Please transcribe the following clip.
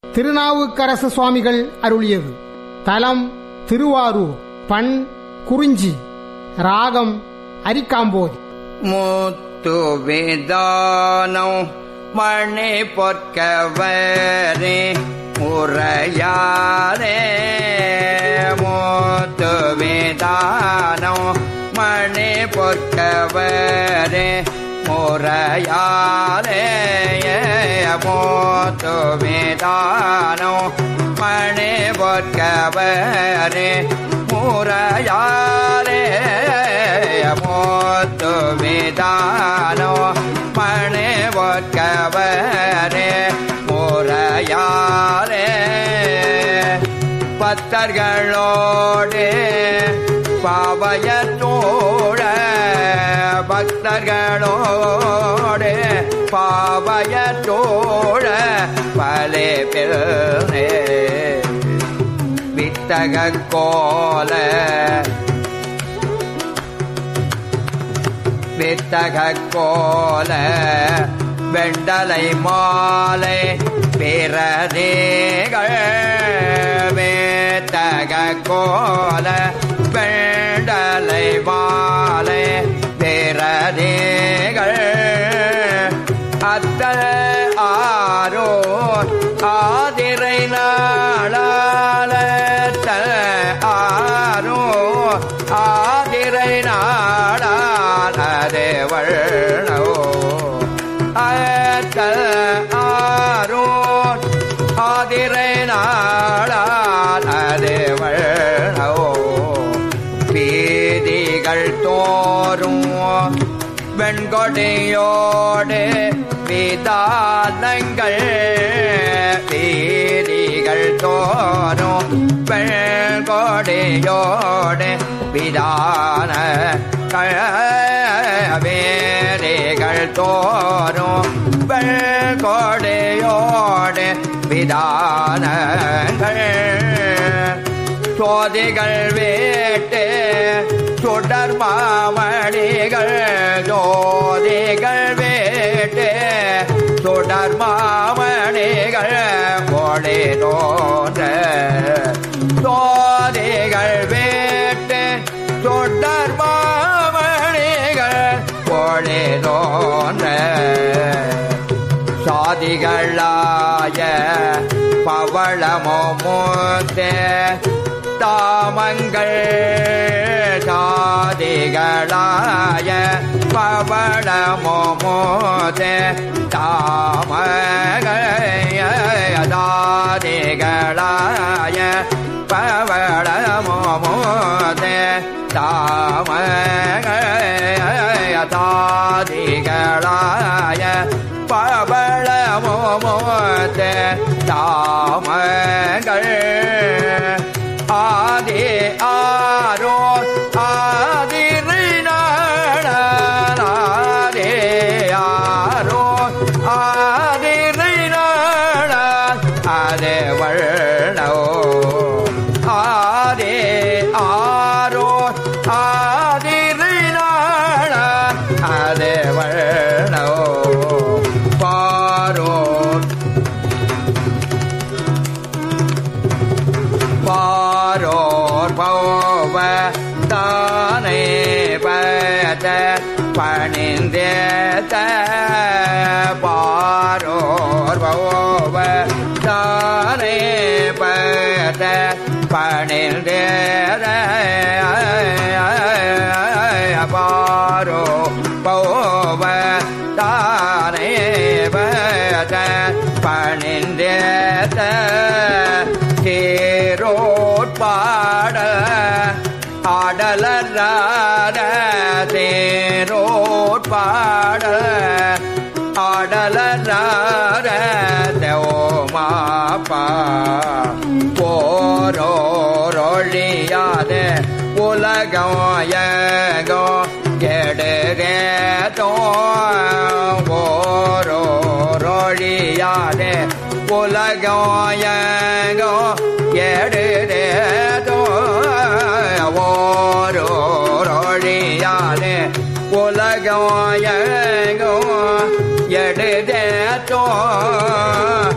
திருநாவுக்கரசு சுவாமிகள் அருளியது தலம் திருவாரூர் பண் குறிஞ்சி ராகம் அரிக்காம்போதி முத்து வேதானம் மணி பொற்கவரே முறையாரே முத்து வேதானம் மணி பொற்கவரே முறையாரே முத்து வேதானம் மணி பொற்கவரே முறையாரே மோத்து விதானோ மணி ஒற்கவரே முறையாரே பக்தர்களோடு பாவயத்தோட பக்தர்களோடு பாவயத்தோட பலே பிறனே வித்தக கோல வித்தக கோல வெண்டலை மாலை பிறதேகள் வேத்தக கோல வெண்டலை மாலை பிறதேகள் அத்த ஆரோ ஆதிரை நாளால ஆரோ ஆதிரை நாளால் அதே வண்ணோ அத்த ஆரோ ஆதிரை நாளால் அதே வண்ணோ வீதிகள் தோறும் வெண்கொடியோடு விதானங்கள் வீதிகள் தோறும் வெண்கொடியோடு விதான வேதிகள் தோறும் வெண்கொடியோடு விதானங்கள் சோதிகள் வேட்டு சுடர் மாமணிகள் ஜோதிகள் வேட்டு சுடர் மாமணிகள் ஒளி தோன்ற சோதிகள் வேட்டு சுடர் மாமணிகள் ஒளி தோன்ற சாதிகளாய பவளமோ மூத்தே தாமங்கள் சாதிகளாய பவளமோ மூத்தே தாமகளாய பவளமோ மூத்தே தாமகளாய பவளமோமோத தாமங்கள் ஆதி ஆரோ ஆதிரி நாடே ஆரோ ஆதிரி நாட அதே வண்ணோ ஆதே ஆரோ ஆதிரி நாட அதே வண்ணோ பாரோர் பாரோர் பௌவ தானே பத பணிந்தேத பாரோர் பௌவ தானே பத பணிந்தேத பாரோ பௌவ தானே பத பணிந்தேத தேரோட்பாட ஆடலராட தேரோட்பாட ஆடலராட தேவமாப்பா போரோரொழியாத உலகோ கெடுகேதோ ஓரோரொழியாத உலகோ எடுதேதோ ஓரோரொழியாத உலகோ எடுதேதோ